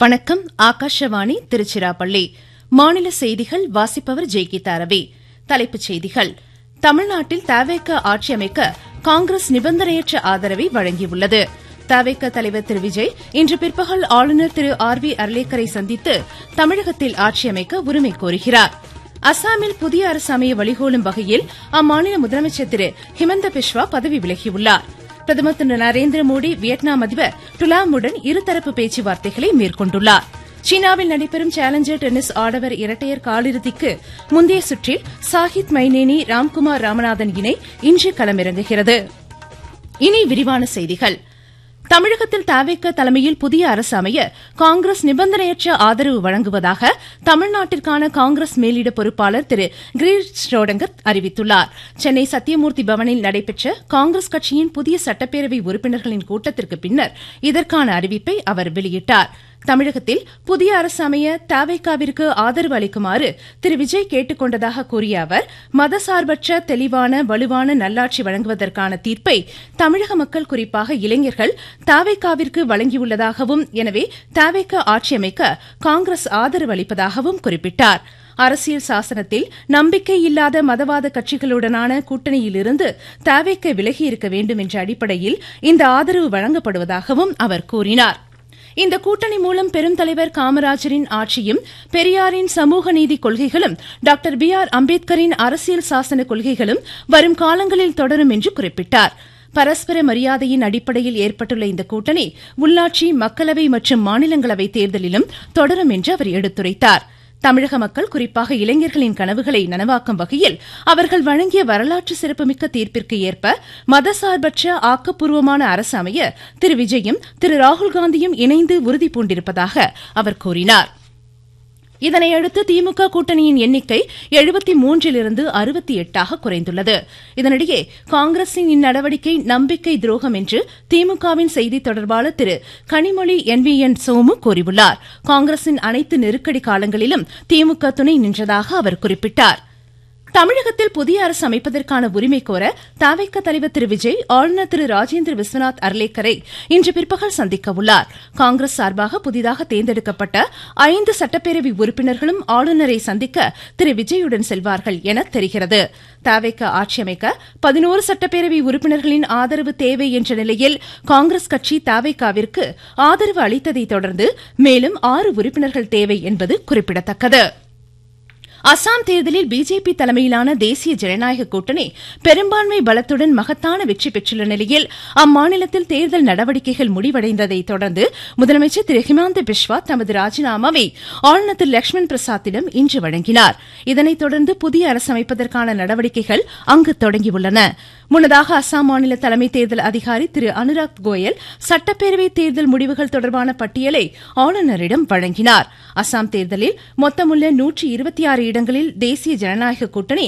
வணக்கம் ஆகாஷவாணி திருச்சிராப்பள்ளி மாநில செய்திகள் வாசிப்பவர் ஜெய்கீதா ரவி தலைப்புச் செய்திகள் தமிழ்நாட்டில் தவேக ஆட்சி அமைக்க காங்கிரஸ் நிபந்தனையற்ற ஆதரவை வழங்கியுள்ளது தவேக தலைவர் திரு விஜய் இன்று பிற்பகல் ஆளுநர் திரு ஆர் வி அர்லேக்கரை சந்தித்து தமிழகத்தில் ஆட்சி அமைக்க உரிமை கோருகிறார் அசாமில் புதிய அரசு அமைய வழிகோலும் வகையில் அம்மாநில முதலமைச்சர் திரு ஹிமந்த பிஸ்வா பதவி விலகியுள்ளார் பிரதமர் திரு நரேந்திர மோடி வியட்நாம் அதிபர் டுலாமுடன் இருதரப்பு பேச்சுவார்த்தைகளை மேற்கொண்டுள்ளார் சீனாவில் நடைபெறும் சேலஞ்சர் டென்னிஸ் ஆடவர் இரட்டையர் காலிறுதிக்கு முந்தைய சுற்றில் சாஹித் மைனேனி ராம்குமார் ராமநாதன் இணை இன்று களமிறங்குகிறது இனி விரிவான செய்திகள் தமிழகத்தில் தவேக தலைமையில் புதிய அரசு அமைய காங்கிரஸ் நிபந்தனையற்ற ஆதரவு வழங்குவதாக தமிழ்நாட்டிற்கான காங்கிரஸ் மேலிட பொறுப்பாளர் திரு கிரீஷ் ஷ்ரோடங்கர் அறிவித்துள்ளார் சென்னை சத்தியமூர்த்தி பவனில் நடைபெற்ற காங்கிரஸ் கட்சியின் புதிய சட்டப்பேரவை உறுப்பினர்களின் கூட்டத்திற்கு பின்னர் இதற்கான அறிவிப்பை அவர் வெளியிட்டார் தமிழகத்தில் புதிய அரசு அமைய தவேகாவிற்கு ஆதரவு அளிக்குமாறு திரு விஜய் கேட்டுக் கொண்டதாக கூறிய அவர் மதசார்பற்ற தெளிவான வலுவான நல்லாட்சி வழங்குவதற்கான தீர்ப்பை தமிழக மக்கள் குறிப்பாக இளைஞர்கள் தவேகாவிற்கு வழங்கியுள்ளதாகவும் எனவே தவேகா ஆட்சி அமைக்க காங்கிரஸ் ஆதரவு அளிப்பதாகவும் குறிப்பிட்டார் அரசியல் சாசனத்தில் நம்பிக்கை இல்லாத மதவாத கட்சிகளுடனான கூட்டணியிலிருந்து தவேக விலகியிருக்க வேண்டும் என்ற அடிப்படையில் இந்த ஆதரவு வழங்கப்படுவதாகவும் அவர் கூறினார் இந்த கூட்டணி மூலம் பெருந்தலைவர் காமராஜரின் ஆட்சியும் பெரியாரின் சமூக நீதி கொள்கைகளும் டாக்டர் பி ஆர் அம்பேத்கரின் அரசியல் சாசன கொள்கைகளும் வரும் காலங்களில் தொடரும் என்று குறிப்பிட்டார் பரஸ்பர மரியாதையின் அடிப்படையில் ஏற்பட்டுள்ள இந்த கூட்டணி உள்ளாட்சி மக்களவை மற்றும் மாநிலங்களவை தேர்தலிலும் தொடரும் என்று அவர் எடுத்துரைத்தார் தமிழக மக்கள் குறிப்பாக இளைஞர்களின் கனவுகளை நனவாக்கும் வகையில் அவர்கள் வழங்கிய வரலாற்று சிறப்புமிக்க தீர்ப்பிற்கு ஏற்ப மதசார்பற்ற ஆக்கப்பூர்வமான அரசு அமைய திரு விஜயும் திரு ராகுல்காந்தியும் இணைந்து உறுதி பூண்டிருப்பதாக அவர் கூறினார் இதனையடுத்து திமுக கூட்டணியின் எண்ணிக்கை எழுபத்தி மூன்றிலிருந்து அறுபத்தி எட்டாக குறைந்துள்ளது இதனிடையே காங்கிரசின் இந்நடவடிக்கை நம்பிக்கை துரோகம் என்று திமுகவின் செய்தி தொடர்பாளர் Thiru Kanimozhi N V N Somu கூறியுள்ளார் காங்கிரசின் அனைத்து நெருக்கடி காலங்களிலும் திமுக துணை நின்றதாக அவர் குறிப்பிட்டார் தமிழகத்தில் புதிய அரசு அமைப்பதற்கான உரிமை கோர தவிக தலைவர் திரு விஜய் ஆளுநர் திரு ராஜேந்திர விஸ்வநாத் அர்லேக்கரை இன்று பிற்பகல் சந்திக்க உள்ளார் காங்கிரஸ் சார்பாக புதிதாக தேர்ந்தெடுக்கப்பட்ட ஐந்து சட்டப்பேரவை உறுப்பினர்களும் ஆளுநரை சந்திக்க திரு விஜயுடன் செல்வார்கள் என தெரிகிறது தவிக ஆட்சி அமைக்க பதினோரு சட்டப்பேரவை உறுப்பினர்களின் ஆதரவு தேவை என்ற நிலையில் காங்கிரஸ் கட்சி தவிகாவிற்கு ஆதரவு அளித்ததை தொடர்ந்து மேலும் ஆறு உறுப்பினர்கள் தேவை என்பது குறிப்பிடத்தக்கது அசாம் தேர்தலில் பிஜேபி தலைமையிலான தேசிய ஜனநாயக கூட்டணி பெரும்பான்மை பலத்துடன் மகத்தான வெற்றி பெற்றுள்ள நிலையில் அம்மாநிலத்தில் தேர்தல் நடவடிக்கைகள் முடிவடைந்ததை தொடர்ந்து முதலமைச்சர் திரு ஹிமாந்த பிஸ்வா தமது ராஜினாமாவை ஆளுநர் திரு லட்சுமண் பிரசாத்திடம் இன்று வழங்கினார் இதனைத் தொடர்ந்து புதிய அரசு அமைப்பதற்கான நடவடிக்கைகள் அங்கு தொடங்கியுள்ளன முன்னதாக அசாம் மாநில தலைமை தேர்தல் அதிகாரி திரு அனுராக் கோயல் சட்டப்பேரவை தேர்தல் முடிவுகள் தொடர்பான பட்டியலை ஆளுநரிடம் வழங்கினார் அசாம் தேர்தலில் மொத்தமுள்ள நூற்றி இருபத்தி ஆறு இடங்களில் தேசிய ஜனநாயக கூட்டணி